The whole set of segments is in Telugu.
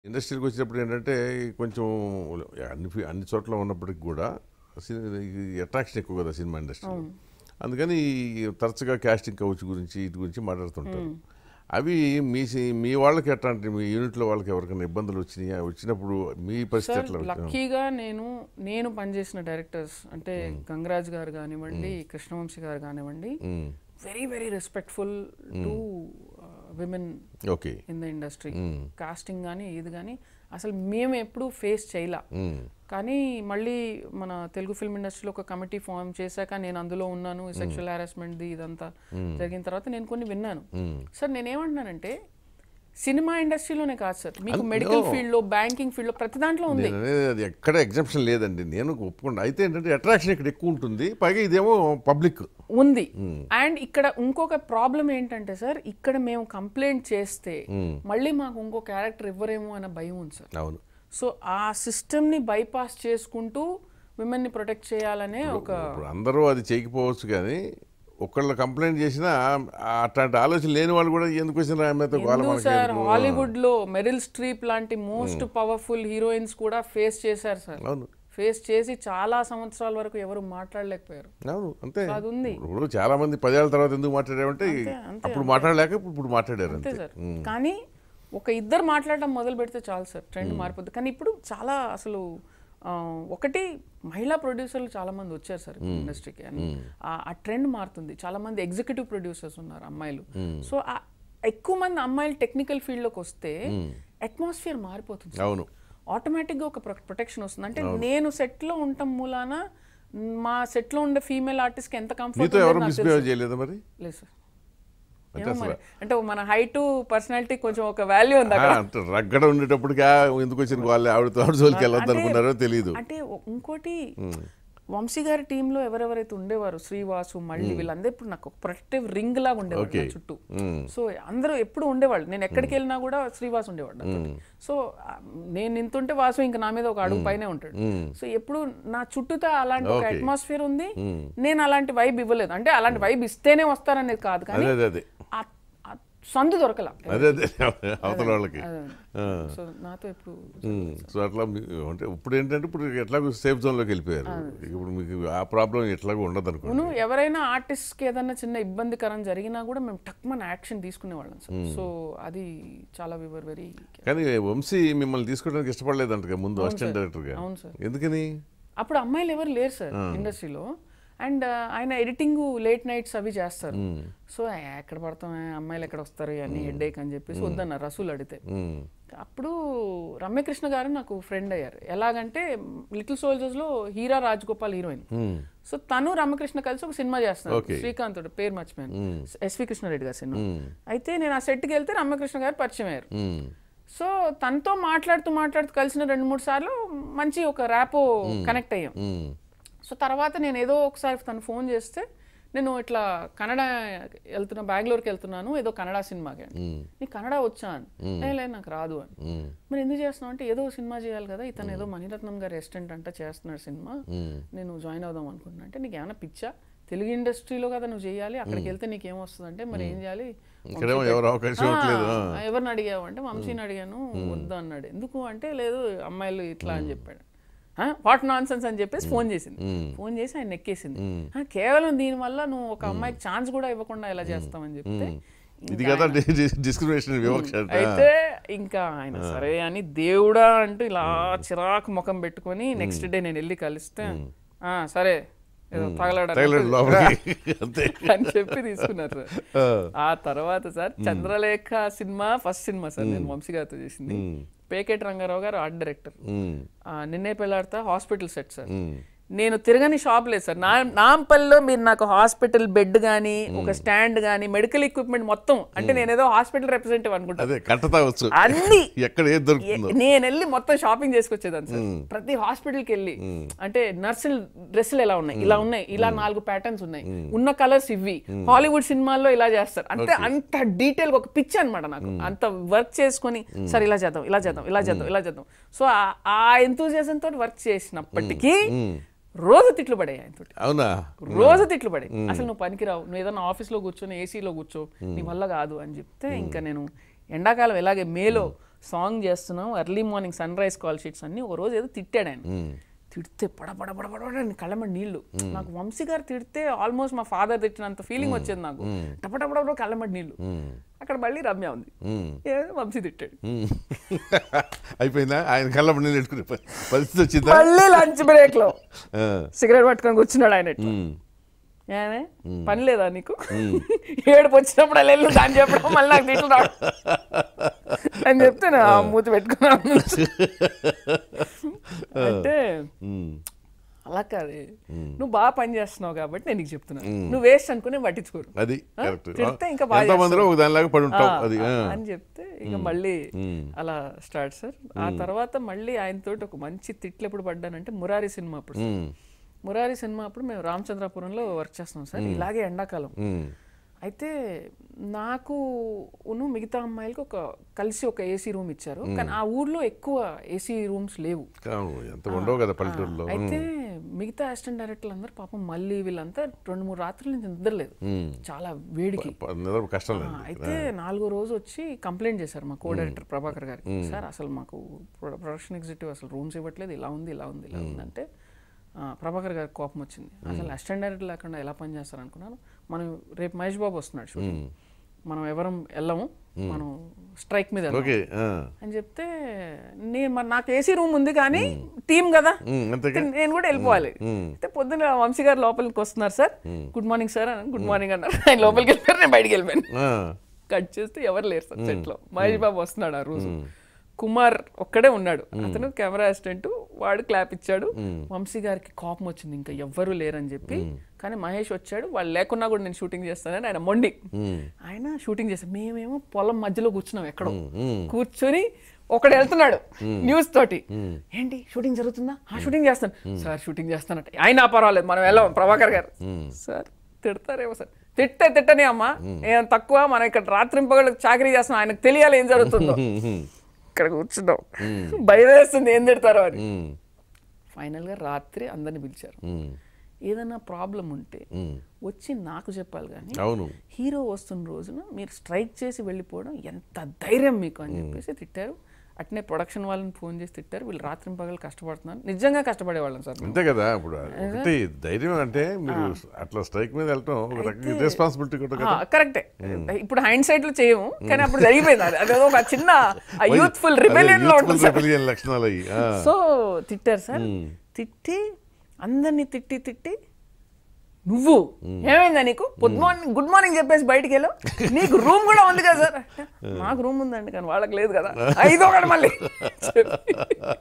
ఇండస్ట్రీకి వచ్చినప్పుడు ఏంటంటే కొంచెం అన్ని ఫి- అన్ని చోట్ల ఉన్నప్పటికి కూడా అట్రాక్షన్ ఎక్కువ కదా సినిమా ఇండస్ట్రీ అందుకని ఈ తరచుగా కాస్టింగ్ కౌచ్ గురించి ఇటు గురించి మాట్లాడుతుంటారు అవి మీ సి- మీ వాళ్ళకి ఎట్లాంటి మీ యూనిట్లో వాళ్ళకి ఎవరికైనా ఇబ్బందులు వచ్చినాయా వచ్చినప్పుడు మీ పరిస్థితి సార్ ఎట్లా వచ్చింది? లక్కీగా నేను నేను పనిచేసిన డైరెక్టర్స్ అంటే గంగరాజ్ గారు కానివ్వండి కృష్ణవంశీ గారు కానివ్వండి hmm. Very very respectful to women okay in the industry casting కానీ ఇది కానీ అసలు మేము ఎప్పుడు ఫేస్ చేయలా మ్మ్. కానీ మళ్ళీ మన తెలుగు ఫిల్మ్ ఇండస్ట్రీలో ఒక కమిటీ ఫామ్ చేశాక నేను అందులో ఉన్నాను సెక్షువల్ హారాస్మెంట్ది ఇదంతా జరిగిన తర్వాత నేను కొన్ని విన్నాను సార్ నేనేమంటున్నానంటే సినిమా ఇండస్ట్రీలోనే కాదు సార్ మీకు మెడికల్ ఫీల్డ్లో బ్యాంకింగ్ ఫీల్డ్లో ప్రతి దాంట్లో ఉంది నేను అనేది అది ఎక్కడ ఎగ్జామ్షన్ లేదండి నేను ఒప్పుకుంటా అయితే ఏంటంటే అట్రాక్షన్ ఇక్కడ ఎక్కువ ఉంటుంది పైగా ఇదేమో పబ్లిక్ ఉంది అండ్ ఇక్కడ ఇంకొక ప్రాబ్లం ఏంటంటే సార్ ఇక్కడ మేము కంప్లైంట్ చేస్తే మళ్ళీ మాకు ఇంకో క్యారెక్టర్ ఇవ్వరేమో అన్న భయం ఉంది సార్ అవును సో ఆ సిస్టమ్ని బైపాస్ చేసుకుంటూ విమెన్ని ప్రొటెక్ట్ చేయాలనే ఒక ఇప్పుడు అందరూ అది చేయకపోవచ్చు కానీ ఒకళ్ళు కంప్లైంట్ చేసినా ఆ అట్లాంటి ఆలోచన లేని వాళ్ళు కూడా ఎందుకు వచ్చిన ఆమెతో గోల ఎందుకు మనకి సార్ ఎందుకు? హాలీవుడ్ లో మెరిల్ స్ట్రీప్ లాంటి మోస్ట్ పవర్ఫుల్ హీరోయిన్స్ కూడా ఫేస్ చేశారు సార్ అవును ఫేస్ చేసి చాలా సంవత్సరాల వరకు ఎవరు మాట్లాడలేకపోయారు అవును అంతే అది ఉంది ఇప్పుడు చాలా మంది పదేళ్ల తర్వాత ఎందుకు మాట్లాడారంటే అంతే, అప్పుడు మాట్లాడలేక ఇప్పుడు మాట్లాడారు అంతే అంతే సార్ కానీ ఒక ఇద్దరు మాట్లాడడం మొదలు పెడితే చాలు సార్ ట్రెండ్ మారిపోద్ది కానీ ఇప్పుడు చాలా అసలు ఆ, ఒకటి మహిళా ప్రొడ్యూసర్లు చాలా మంది వచ్చారు సార్ ఇండస్ట్రీకి ఆ ట్రెండ్ మారుతుంది చాలా మంది ఎగ్జిక్యూటివ్ ప్రొడ్యూసర్స్ ఉన్నారు అమ్మాయిలు సో ఆ ఎక్కువ మంది అమ్మాయిలు టెక్నికల్ ఫీల్డ్లోకి వస్తే అట్మాస్ఫియర్ మారిపోతుంది సార్. అవును ఆటోమేటిక్గా ఒక ప్రొటెక్షన్ వస్తుంది అంటే నేను సెట్లో ఉండటం మూలాన మా సెట్లో ఉండే ఫీమేల్ ఆర్టిస్ట్కి ఎంత కంఫర్ట్ మీతో ఎవరు మిస్బిహేవ్ చేయలేదా మరి లేదు సార్ ఏమో మరి అంటే మన హైట్ పర్సనాలిటీ కొంచెం ఒక వాల్యూ ఉంది ఆ, అక్కడ అంటే రగ్గడ ఉండేటప్పటికి ఆ, ఎందుకు వచ్చిన వాళ్ళు ఆవిడతో ఆవిడ జోలికి వెళ్ళొద్దు అనుకున్నారో తెలియదు అంటే ఒ- ఇంకోటి వంశీ గారి టీంలో ఎవరెవరైతే ఉండేవారు శ్రీవాసు మళ్ళీ వీళ్ళందరూ ఇప్పుడు నాకు ఒక ప్రొటెక్టివ్ రింగ్ లాగా ఉండేవారు నా చుట్టూ సో అందరూ ఎప్పుడు ఉండేవాళ్ళు నేను ఎక్కడికి వెళ్ళినా కూడా శ్రీవాసు ఉండేవాడు నాతోటి. సో ఆ, నేను నింతుంటే వాసు ఇంకా నా మీద ఒక అడుగు పైనే ఉంటాడు సో ఎప్పుడు నా చుట్టూతో అలాంటి ఒక Okay. అట్మాస్ఫియర్ ఉంది నేను అలాంటి వైబ్ ఇవ్వలేదు అంటే అలాంటి వైబ్ ఇస్తేనే వస్తారనేది కాదు కానీ అదే అదే అదే ఆ- ఆ సందు దొరకల అదే అదే అవతల వాళ్ళకి ఆ. సో నాతో ఎప్పుడు ఉమ్, సో అట్లా మీ- అంటే ఇప్పుడు ఏంటంటే ఇప్పుడు ఎట్లాగో సేఫ్ జోన్లోకి వెళ్ళిపోయారు ఇప్పుడు మీకు ఆ ప్రాబ్లం ఎట్లాగో ఉండదు అనుకోండి అవును ఎవరైనా ఆర్టిస్ట్కి ఏదైనా చిన్న ఇబ్బందికరం జరిగినా కూడా మేము టక్మన్ యాక్షన్ తీసుకునేవాళ్ళం సార్ సో అది చాలా వివర్ వెరీ కానీ వంశీ మిమ్మల్ని తీసుకోవడానికి ఇష్టపడలేదంట ముందు అసిస్టెంట్ డైరెక్టర్గా అవును సార్ ఎందుకని అప్పుడు అమ్మాయిలు ఎవరు లేరు సార్ ఇండస్ట్రీలో అండ్ ఆయన ఎడిటింగ్ లేట్ నైట్స్ అవి చేస్తారు సో ఎక్కడ పడతాం అమ్మాయిలు ఎక్కడ వస్తారు అని హెడ్ అని చెప్పేసి వద్దన్నారు రసూలు అడిగితే ఉమ్, అప్పుడు రమ్యకృష్ణ గారు నాకు ఫ్రెండ్ అయ్యారు ఎలాగంటే లిటిల్ సోల్జర్స్ లో Heera Rajagopal heroine um, so తను రామకృష్ణ కలిసి ఒక సినిమా చేస్తున్నారు Okay. శ్రీకాంత్ పేరు మర్చిపోయాను ఎస్వి కృష్ణారెడ్డి గారి సినిమా అయితే నేను ఆ సెట్కి వెళ్తే రామకృష్ణ గారు పరిచయం అయ్యారు ఉమ్, సో తనతో మాట్లాడుతూ మాట్లాడుతూ కలిసిన రెండు మూడు సార్లు మంచి ఒక ర్యాపో కనెక్ట్ అయ్యాం ఉమ్, సో సో తర్వాత నేను ఏదో ఒకసారి తను ఫోన్ చేస్తే నేను ఇట్లా కన్నడ వెళ్తున్నా బెంగళూరుకి వెళ్తున్నాను ఏదో కన్నడ సినిమాకి అని నీకు కన్నడ వచ్చా అని "ఏ, లేదు నాకు రాదు అని ఉమ్, మరి ఎందుకు చేస్తున్నావు అంటే ఏదో సినిమా చేయాలి కదా ఇతను ఏదో మణిరత్నం గారి రెస్టారెంట్ అంట చేస్తున్నాడు సినిమా నేను జాయిన్ అవుదాం అనుకుంటున్నా అంటే నీకు ఏమైనా పిచ్చా తెలుగు ఇండస్ట్రీలో కదా నువ్వు చేయాలి అక్కడికి వెళ్తే నీకు ఏమొస్తుంది అంటే మరి ఏం చేయాలి ఇక్కడేమో ఎవరు అవకాశం ఇవ్వట్లేదు ఆ. ఆ, ఎవరిని అడిగావు అంటే వంశీని అడిగాను వద్దు అన్నాడు ఎందుకు అంటే లేదు అమ్మాయిలు ఇట్లా అని చెప్పాడు వాట్ నాన్ సెన్స్ అని చెప్పేసి ఫోన్ చేసింది ఫోన్ చేసి ఆయన నెక్కేసింది "ఆ, కేవలం దీనివల్ల నువ్వు ఒక అమ్మాయికి ఛాన్స్ కూడా ఇవ్వకుండా ఎలా చేస్తావని చెప్తే ఇది కదా డిస్క్రిమినేషన్ వివక్ష అంటే. అయితే ఇంకా ఆయన సరే అని దేవుడా అంటూ ఇలా చిరాకు ముఖం పెట్టుకొని నెక్స్ట్ డే నేను వెళ్ళి కలిస్తే "ఆ, సరే ఏదో తగలడు తగలడారు లోపలికి అంతే అని చెప్పి తీసుకున్నారు సార్ ఆ తర్వాత sir Chandralekha cinema first cinema sir నేను వంశీ గారితో చేసింది పేకెట్ రంగారావు గారు ఆర్ట్ డైరెక్టర్ ఉమ్, Ninne Pelladatha hospital set sir ఉమ్, నేను తిరగని షాప్ లేదు సార్ నా నాంపల్లిలో మీరు నాకు హాస్పిటల్ బెడ్ కానీ ఒక స్టాండ్ కానీ మెడికల్ ఎక్విప్మెంట్ మొత్తం అంటే నేను ఏదో హాస్పిటల్ రిప్రజెంటేటివ్ అనుకుంటా అదే కట్టతావచ్చు అన్ని ఎక్కడ ఏది దొరుకుతుందో నేను వెళ్ళి మొత్తం షాపింగ్ చేసుకొచ్చేదాన్ని సార్ ప్రతి హాస్పిటల్కి వెళ్ళి అంటే నర్సులు డ్రెస్సులు ఎలా ఉన్నాయి ఇలా ఉన్నాయి ఇలా నాలుగు ప్యాటర్న్స్ ఉన్నాయి ఉన్న కలర్స్ ఇవి హాలీవుడ్ సినిమాల్లో ఇలా చేస్తారు అంటే అంత డీటెయిల్ ఒక పిచ్ అన్నమాట నాకు అంత వర్క్ చేసుకొని సరే ఇలా చేద్దాం ఇలా చేద్దాం ఇలా చేద్దాం ఇలా చేద్దాం సో ఆ ఎంతూజియాజం తోటి వర్క్ చేసినప్పటికీ రోజు తిట్లు పడే ఆయనతో అవునా రోజు తిట్లు పడే అసలు నువ్వు పనికిరావు నువ్వు ఏదైనా ఆఫీస్లో కూర్చొని ఏసీలో కూర్చో నీ వల్ల కాదు అని చెప్తే ఇంకా నేను ఎండాకాలం ఎలాగే మేలో సాంగ్ చేస్తున్నాం early morning sunrise call sheets అన్ని ఓ రోజు ఏదో తిట్టాడు ఆయన తిడితే పడ పడ పడ పడ పడ అని కళ్ళమడి నీళ్లు నాకు వంశీ గారు తిడితే ఆల్మోస్ట్ మా ఫాదర్ తిట్టినంత ఫీలింగ్ వచ్చేది నాకు టప టప టప కళ్ళమడి నీళ్లు అక్కడ మళ్ళీ రమ్య ఉంది ఏ వంశీ తిట్టాడు అయిపోయిందా ఆయన కళ్ళ నీళ్ళు పెట్టుకునే ప- పరిస్థితి వచ్చిందా మళ్ళీ లంచ్ బ్రేక్ లో ఆ. సిగరెట్ పట్టుకొని కూర్చున్నాడు ఆయన ఇట్లా. ఉమ్. ఏమే పని లేదా నీకు ఏడుపు వచ్చినప్పుడు అలా వెళ్ళు దాన్ని చెప్పడం మళ్ళీ నాకు తిట్లు రావడం అని చెప్తే నా మూతి పెట్టుకున్నాను అంటే ఉమ్. అలా కాదు నువ్వు బాగా పని చేస్తున్నావు కాబట్టి నేను నీకు చెప్తున్నాను నువ్వు వేస్ట్ అనుకుని పట్టించుకోరు అది కరెక్ట్ తిడితే ఇంకా బాగా ఎంతో మందిలో ఒక దానిలాగా పడి ఉంటాం ఆ, అది ఆ. అని చెప్తే ఇక మళ్ళీ అలా స్టార్ట్ సార్ ఆ తర్వాత మళ్ళీ ఆయనతోటి ఒక మంచి తిట్లు ఎప్పుడు పడ్డానంటే మురారి సినిమా అప్పుడు సార్. ఉమ్. మురారి సినిమా అప్పుడు మేము రామచంద్రపురంలో వర్క్ చేస్తున్నాం సార్ ఇలాగే ఎండాకాలం ఉమ్. అయితే నాకు ఉను మిగతా అమ్మాయిలకి ఒక కలిసి ఒక ఏసీ రూమ్ ఇచ్చారు కానీ ఆ ఊర్లో ఎక్కువ ఏసీ రూమ్స్ లేవు అవును, ఎంత ఉండవు కదా పల్లెటూరులో అయితే మిగతా అసిస్టెంట్ డైరెక్టర్లు అందరూ పాపం మళ్ళీ వీళ్ళంతా రెండు మూడు రాత్రుల నుంచి నిద్రలేదు చాలా వేడికి ప- నిద్ర కష్టం ఆ, లేదు అయితే నాలుగో రోజు వచ్చి కంప్లైంట్ చేశారు మా కో డైరెక్టర్ ప్రభాకర్ గారికి సార్ అసలు మాకు ప్రొ- ప్రొడక్షన్ ఎగ్జిక్యూటివ్ అసలు రూమ్స్ ఇవ్వట్లేదు ఇలా ఉంది ఇలా ఉంది ఇలా ఉంది అంటే ఆ, ప్రభాకర్ గారికి కోపం వచ్చింది అసలు అసిస్టెంట్ డైరెక్టర్ లేకుండా ఎలా పని చేస్తారు అనుకున్నాను మనం రేపు మహేష్ బాబు వస్తున్నాడు షూటింగ్ మనం ఎవరం వెళ్ళము మనం స్ట్రైక్ మీద వెళ్దాం ఓకే ఆ. అని చెప్తే నేను మరి నాకు ఏసీ రూమ్ ఉంది కానీ టీం కదా ఉమ్, అంతేగా అయితే నేను కూడా వెళ్ళిపోవాలి అయితే పొద్దున్న వంశీ గారు లోపలికి వస్తున్నారు సార్ గుడ్ మార్నింగ్ సార్ అని గుడ్ మార్నింగ్ అన్నారు ఆయన లోపలికి వెళ్ళిపోయారు నేను బయటికి వెళ్ళిపోయాను ఆ. కట్ చేస్తే ఎవరు లేరు సార్ సెట్లో మహేష్ బాబు వస్తున్నాడు ఆ రోజు కుమార్ ఒక్కడే ఉన్నాడు అతను కెమెరా అసిస్టెంట్ వాడు క్లాప్ ఇచ్చాడు వంశీ గారికి కోపం వచ్చింది ఇంకా ఎవ్వరూ లేరని చెప్పి కానీ మహేష్ వచ్చాడు వాళ్ళు లేకున్నా కూడా నేను షూటింగ్ చేస్తానని ఆయన మొండి ఆయన షూటింగ్ చేస్తాం మేమేమో పొలం మధ్యలో కూర్చున్నాం ఎక్కడో కూర్చొని ఒకడు వెళ్తున్నాడు న్యూస్ తోటి ఏంటి షూటింగ్ జరుగుతుందా ఆ షూటింగ్ చేస్తాను సార్ షూటింగ్ చేస్తానంట ఆయన పర్వాలేదు మనం వెళ్ళాం ప్రభాకర్ గారు సార్ తిడతారేమో సార్ తిట్టే తిట్టని అమ్మా ఏం తక్కువ మనం ఇక్కడ రాత్రింపగలకు చాకరీ చేస్తున్నాం ఆయనకు తెలియాలి ఏం జరుగుతుందో ఇక్కడ కూర్చున్నాం భయం వేస్తుంది ఏం తిడతారో అని ఉమ్. ఫైనల్ గా రాత్రి అందరిని పిలిచారు ఉమ్. ఏదైనా ప్రాబ్లం ఉంటే ఉమ్. వచ్చి నాకు చెప్పాలి కానీ అవును హీరో వస్తున్న రోజున మీరు స్ట్రైక్ చేసి వెళ్ళిపోవడం ఎంత ధైర్యం మీకు అని చెప్పేసి తిట్టారు అట్నే ప్రొడక్షన్ వాళ్ళని ఫోన్ చేసి తిట్టారు వీళ్ళు రాత్రి పగలు కష్టపడుతున్నారు నిజంగా కష్టపడేవాళ్ళం సార్ మేము. అంతే కదా ఇప్పుడు ఒకటి ధైర్యం అంటే మీరు అట్లా స్ట్రైక్ మీద వెళ్ళటం ఒక రకంగా రెస్పాన్సిబిలిటీ కూడా ఆ, కదా కరెక్టే ఇప్పుడు హైండ్ సైడ్ లో చేయము కానీ అప్పుడు జరిగిపోయింది అది అదేదో ఒక చిన్న యూత్ఫుల్ రిబెలియన్ లో ఉంటుంది సార్ రిబెలియన్ లక్షణాలు అయ్యి ఆ. సో తిట్టారు సార్ తిట్టి అందరినీ తిట్టి తిట్టి నువ్వు ఏమైందా నీకు గుడ్ మార్నింగ్ గుడ్ మార్నింగ్ చెప్పేసి బయటికి వెళ్ళావు నీకు రూమ్ కూడా ఉంది కదా సార్ మాకు రూమ్ ఉందండి కానీ వాళ్ళకి లేదు కదా ఐదో ఒకటి మళ్ళీ చెప్పి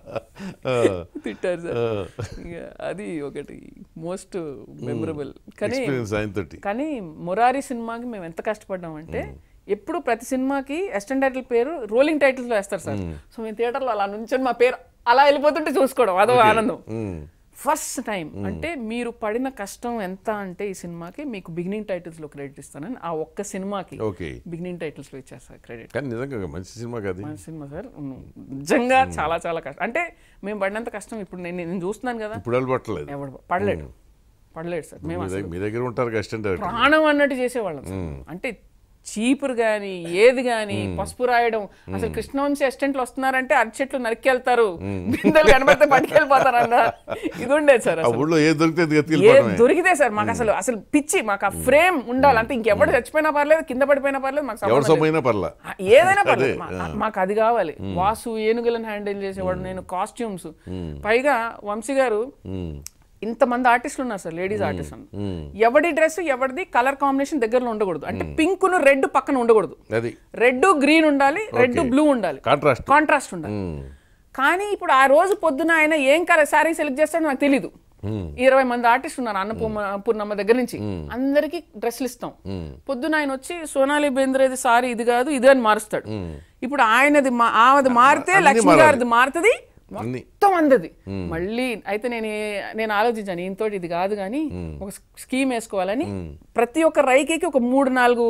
తిట్టారు సార్ ఇక అది ఒకటి మోస్ట్ మెమరబుల్ కానీ ఎక్స్పీరియన్స్ ఆయన తోటి కానీ మురారి సినిమాకి మేము ఎంత కష్టపడ్డామంటే ఎప్పుడు ప్రతి సినిమాకి అసిస్టెంట్ టైటిల్ పేరు రోలింగ్ టైటిల్స్ లో వేస్తారు సార్ సో మేము థియేటర్లో అలా నుంచొని మా పేరు అలా వెళ్ళిపోతుంటే చూసుకోవడం అదో ఆనందం ఉమ్. ఫస్ట్ టైం అంటే మీరు పడిన కష్టం ఎంత అంటే ఈ సినిమాకి మీకు బిగినింగ్ టైటిల్స్ లో క్రెడిట్ ఇస్తానని ఆ ఒక్క సినిమాకి ఓకే బిగినింగ్ టైటిల్స్ లో ఇచ్చేస్తారు క్రెడిట్ కానీ నిజంగా మంచి సినిమా కాదు మన సినిమా సార్ నిజంగా చాలా చాలా కష్టం అంటే మేము పడినంత కష్టం ఇప్పుడు నేను నేను చూస్తున్నాను కదా ఇప్పుడు వాళ్ళు పట్టలేదు ఎవడు పడలేడు పడలేడు సార్ మేము మీ దగ్గర- మీ దగ్గర ఉంటారు అసిస్టెంట్ డైరెక్టర్ ప్రాణం అన్నట్టు చేసేవాళ్ళం సార్. అంటే చీపురు గాని ఏది గాని పసుపు రాయడం అసలు కృష్ణవంశీ అసిస్టెంట్లు వస్తున్నారంటే అరటి చెట్లు నరికెళ్తారు బిందెలు కనబడితే పట్టుకెళ్ళిపోతారు అన్న ఇది ఉండేది సార్ ఆ అసలు ఊళ్ళో ఏది దొరికితే అది ఏ ఎత్తుకెళ్ళిపోవడమే దొరికితే సార్ మాకు అసలు అసలు పిచ్చి మాకు ఆ ఫ్రేమ్ ఉండాలి అంతే ఇంకెవడు చచ్చిపోయినా పర్లేదు కింద పడిపోయినా పర్లేదు మాకు ఎవరు సంబంధం లేదు. సొమ్మైనా పర్లా ఆ, ఏదైనా పర్లేదు మా- మాకు అది కావాలి వాసు ఏనుగులను హ్యాండిల్ చేసేవాడు నేను కాస్ట్యూమ్స్ పైగా వంశీ గారు ఉమ్. ఇంతమంది ఆర్టిస్టులు ఉన్నారు సార్ లేడీస్ ఆర్టిస్ట్ ఎవడి డ్రెస్ ఎవరిది కలర్ కాంబినేషన్ దగ్గరలో ఉండకూడదు అంటే పింక్ ను రెడ్ పక్కన ఉండకూడదు అది రెడ్ గ్రీన్ ఉండాలి రెడ్ బ్లూ ఉండాలి కాంట్రాస్ట్ కాంట్రాస్ట్ ఉండాలి కానీ ఇప్పుడు ఆ రోజు పొద్దున ఆయన ఏం కలర్ శారీ సెలెక్ట్ చేస్తాడో నాకు తెలీదు ఇరవై మంది ఆర్టిస్ట్ ఉన్నారు అన్నపూర్ణ పూర్ణమ్మ దగ్గర నుంచి అందరికి డ్రెస్లు ఇస్తాం పొద్దున ఆయన వచ్చి సోనాలి బేంద్రేది సారీ ఇది కాదు ఇది అని మారుస్తాడు ఇప్పుడు ఆయనది మా- ఆమెది మారితే అన్నీ లక్ష్మి మారాలి. గారిది మారుతుంది అన్ని మొత్తం అందది మళ్ళీ అయితే నేను ఏ- నేను ఆలోచించాను ఈయనతోటి ఇది కాదు కానీ ఒక స్కీమ్ వేసుకోవాలని ప్రతి ఒక్క రైకేకి ఒక మూడు నాలుగు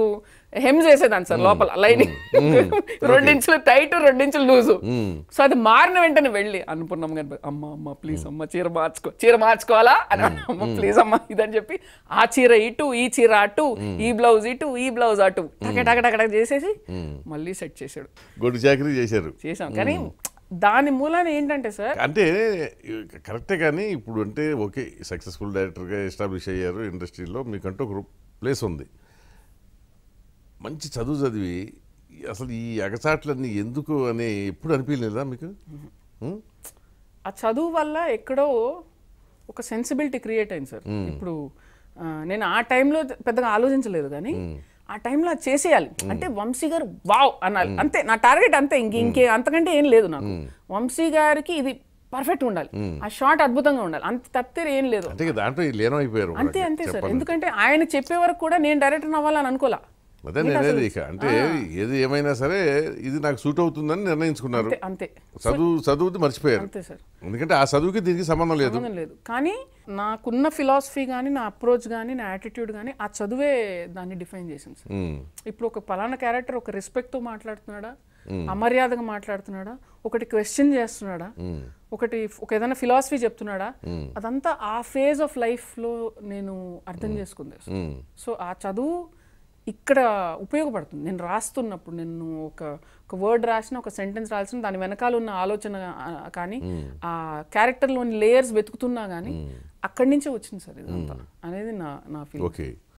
హెమ్ చేసేదాన్ని సార్ లోపల లైనింగ్ రెండించులు టైట్ రెండించులు లూజు సో అది మారిన వెంటనే వెళ్ళి అనుకున్నాం కానీ అమ్మ అమ్మ ప్లీజ్ అమ్మ చీర మార్చుకో చీర మార్చుకోవాలా అని అమ్మ ప్లీజ్ అమ్మ ఇదని చెప్పి ఆ చీర ఇటు ఈ చీర అటు ఈ బ్లౌజ్ ఇటు ఈ బ్లౌజ్ అటు టక టక టక టక చేసేసి మళ్ళీ సెట్ చేసాడు గొడ్డు చాకరీ చేశారు చేసాం కానీ దాని మూలాన ఏంటంటే సార్ అంటే కరెక్టే కానీ ఇప్పుడు అంటే ఓకే సక్సెస్ఫుల్ డైరెక్టర్గా ఎస్టాబ్లిష్ అయ్యారు ఇండస్ట్రీలో మీకంటూ ఒక ప్లేస్ ఉంది మంచి చదువు చదివి అసలు ఈ అగచాట్లన్నీ ఎందుకు అని ఎప్పుడు అనిపించలేదా మీకు ఉం? ఆ చదువు వల్ల ఎక్కడో ఒక సెన్సిబిలిటీ క్రియేట్ అయింది సార్ ఇప్పుడు ఆ, నేను ఆ టైంలో పెద్దగా ఆలోచించలేదు కానీ ఆ టైంలో అది చేసేయాలి అంటే వంశీ గారు వావ్ అనాలి అంతే నా టార్గెట్ అంతే ఇంక ఇంకే అంతకంటే ఏం లేదు నాకు వంశీ గారికి ఇది పర్ఫెక్ట్ ఉండాలి ఆ షాట్ అద్భుతంగా ఉండాలి అంత తప్పితే ఏం లేదు అంటే ఇక దాంట్లో లీనం అయిపోయారు అంతే అంతే సార్ ఎందుకంటే ఆయన చెప్పే వరకు కూడా నేను డైరెక్టర్ అవ్వాలని అనుకోలే అదే నేనేది ఇక అంటే ఏది ఏమైనా సరే ఇది నాకు సూట్ అవుతుందని నిర్ణయించుకున్నారు అంతే అంతే చదువు చదువుది మర్చిపోయారు అంతే సార్ ఎందుకంటే ఆ చదువుకి దీనికి సంబంధం లేదు సంబంధం లేదు కానీ నాకున్న ఫిలాసఫీ కానీ నా అప్రోచ్ కానీ నా యాటిట్యూడ్ కానీ ఆ చదువే దాన్ని డిఫైన్ చేసింది సార్ ఉం. ఇప్పుడు ఒక పలానా క్యారెక్టర్ ఒక రెస్పెక్ట్తో మాట్లాడుతున్నాడా అమర్యాదగా మాట్లాడుతున్నాడా ఒకటి క్వశ్చన్ చేస్తున్నాడా ఒకటి ఒక ఏదైనా ఫిలాసఫీ చెప్తున్నాడా అదంతా ఆ ఫేజ్ ఆఫ్ లైఫ్లో నేను అర్థం చేసుకుంది ఉం. సో ఆ చదువు ఇక్కడ ఉపయోగపడుతుంది నేను రాస్తున్నప్పుడు నేను ఒక ఒక వర్డ్ రాసిన ఒక సెంటెన్స్ రాసిన దాని వెనకాల ఉన్న ఆలోచన ఆ, కానీ ఆ క్యారెక్టర్లోని లేయర్స్ వెతుకుతున్నా కానీ అక్కడి నుంచే వచ్చింది సార్ ఇదంతా అనేది నా నా ఫీల్ ఓకే